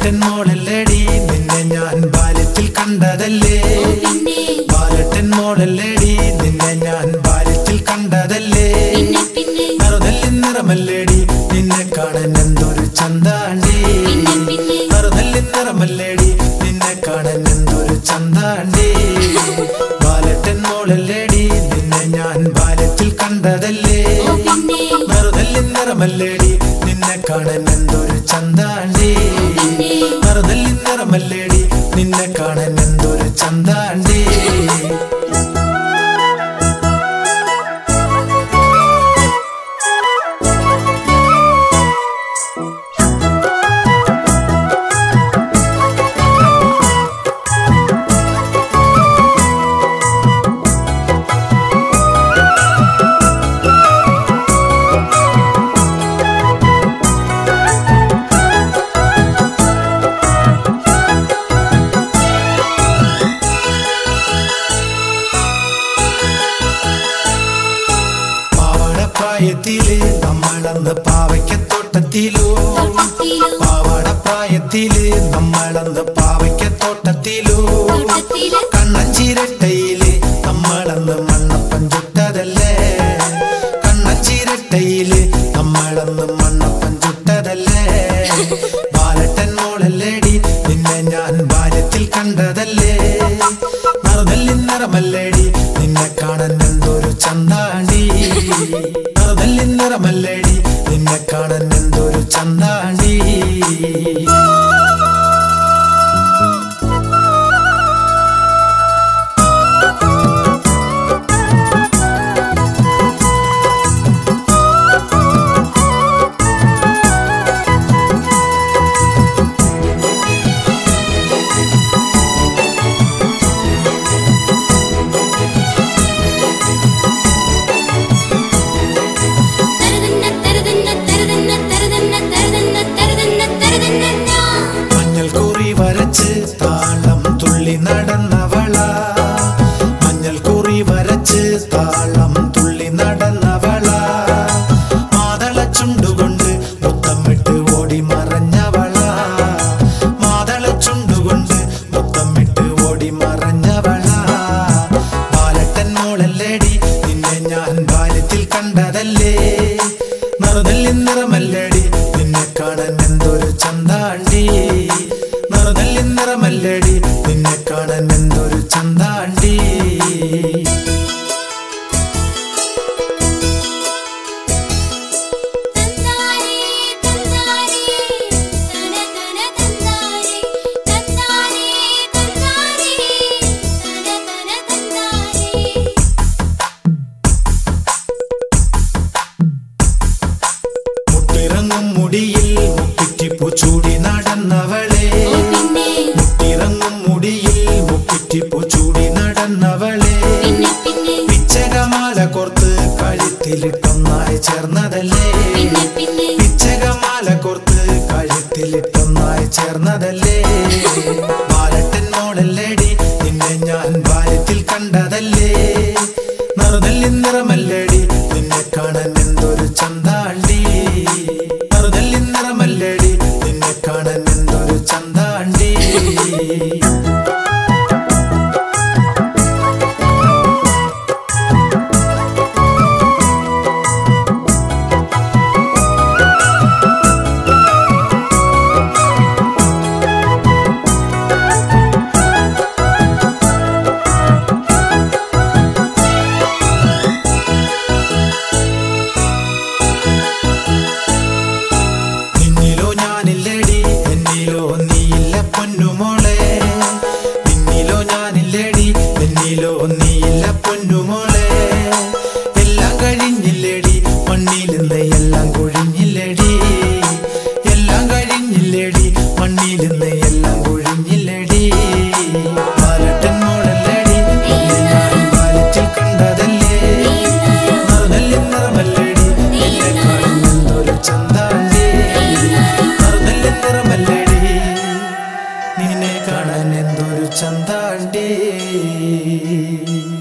ബാലട്ടൻ മോളല്ലേടി നിന്നെ ഞാൻ ബാല്യത്തിൽ കണ്ടതല്ലേ പിന്നെ ബാലട്ടൻ മോളല്ലേടി നിന്നെ ഞാൻ ബാല്യത്തിൽ കണ്ടതല്ലേ പിന്നെ പിന്നെ നറുതല്ലിൻ നിറമല്ലേടി നിന്നെ കാണാൻ എന്തൊരു ചന്താണ്ടി പിന്നെ പിന്നെ നറുതല്ലിൻ നിറമല്ലേടി നിന്നെ കാണാൻ എന്തൊരു ചന്താണ്ടി ബാലട്ടൻ മോളല്ലേടി നിന്നെ ഞാൻ ബാല്യത്തിൽ കണ്ടതല്ലേ ഓ പിന്നെ നറുതല്ലിൻ നിറമല്ലേടി നിന്നെ കാണാൻ എന്തൊരു ചന്താണ്ടി പിന്നെ നറുതല്ലിൻ നിറമല്ലേടി നിന്നെ കാണാൻ എന്തൊരു ചന്താണ്ടി പാവാടപ്രായത്തില് നമ്മളന്ന് പാവയ്ക്കത്തോട്ടത്തിലോ തോട്ടത്തിലോ പാവാടപ്രായത്തില് നമ്മളന്ന് പാവയ്ക്കത്തോട്ടത്തിലോ തോട്ടത്തിലോ കണ്ണഞ്ചിരട്ടയില് നമ്മളന്ന് മണ്ണപ്പൻ ചുട്ടതല്ലേ കണ്ണഞ്ചിരട്ടയില് നമ്മളന്ന് മണ്ണപ്പൻ ചുട്ടതല്ലേ ബാലട്ടൻ മോളല്ലേടി നിന്നെ ഞാൻ ബാല്യത്തിൽ കണ്ടതല്ലേ നറുതല്ലിൻ നിറമല്ലേടി നിന്നെ കാണാൻ എന്തൊരു ചന്താണ്ടി നറുതല്ലിൻ നിറമല്ലേടി നിന്നെ കാണാൻ എന്തൊരു ചന്താണ്ടി തരുതന്ന തരുതന്ന തരുതന്ന തരുതന്ന തരുതന്ന തരുതന്ന തരുതന്ന മഞ്ഞൾ കുറി വരച്ച് താളം തുള്ളി നടന്നവള മഞ്ഞൾ കുറി വരച്ച് താളം തുള്ളി നടന്നവള മാതള ചുണ്ടുകൊണ്ട് മുത്തമിട്ട് ഓടി മറഞ്ഞവള മാതള ചുണ്ടുകൊണ്ട് മുത്തമിട്ട് ഓടി മറഞ്ഞവള ബാലട്ടൻ മോളല്ലേടി നിന്നെ ഞാൻ ബാല്യത്തിൽ കണ്ടതല്ലേ നറുതല്ലിൻ നിറമല്ലേടി നിന്നെ കാണാൻ എന്തൊരു ചന്താണ്ടി നറുതല്ലിൻ നിറമല്ലേടി നിന്നെ കാണാൻ എന്തൊരു ചന്താണ്ടി തന്നാരേ തന്നാരേ തന തന തന്നാരേ തന്നാരേ തന്നാരേ തന തന തന്നാരേ മുട്ടിറങ്ങും മുടിയിൽ മുപ്പിറ്റിപ്പൂ ചൂടി നടന്നവളെ ഓ പിന്നെ മുട്ടിറങ്ങും മുടിയിൽ മുപ്പിറ്റിപ്പൂ ചൂടി നടന്നവളെ പിന്നെ പിന്നെ പിച്ചകമാല കോർത്ത് കഴുത്തിലിട്ടൊന്നായി ചേർന്നതല്ലേ പിന്നെ പിന്നെ പിച്ചകമാല കോർത്ത് കഴുത്തിലിട്ടൊന്നായി ചേർന്നതല്ലേ ബാലട്ടൻ മോളല്ലേടി നിന്നെ ഞാൻ ബാല്യത്തിൽ കണ്ടതല്ലേ നറുതല്ലിൻ നിറമല്ലേടി നിന്നെ കാണാൻ എന്തൊരു ചന്താണ്ടി നറുതല്ലിൻ നിറമല്ലേടി നിന്നെ കാണാൻ എന്തൊരു ചന്താണ്ടി നിന്നിലോ ഞാനില്ലേടി എന്നിലോ നീയില്ല പൊന്നുമോളെ നിന്നിലോ ഞാനില്ലേടി എന്നിലോ നീയില്ല പൊന്നുമോളെ എല്ലാം കഴിഞ്ഞില്ലേടി മണ്ണിൽ നിന്ന് എല്ലാം കൊഴിഞ്ഞില്ലേടി എല്ലാം കഴിഞ്ഞില്ലേടി മണ്ണിൽ നിന്ന് എല്ലാം കൊഴിഞ്ഞില്ലേടി ബാലട്ടൻ മോളല്ലേടി നിന്നെ ഞാൻ ബാലത്തിൽ കണ്ടതല്ലേ നറുതല്ലിൻ നിറമല്ലേടി നിന്നെ കാണുന്നൊരു ചന്താണ്ടി നറുതല്ലിൻ നിറമല്ലേടി നിന്നെ കാണാൻ എന്തൊരു ചന്താണ്ടി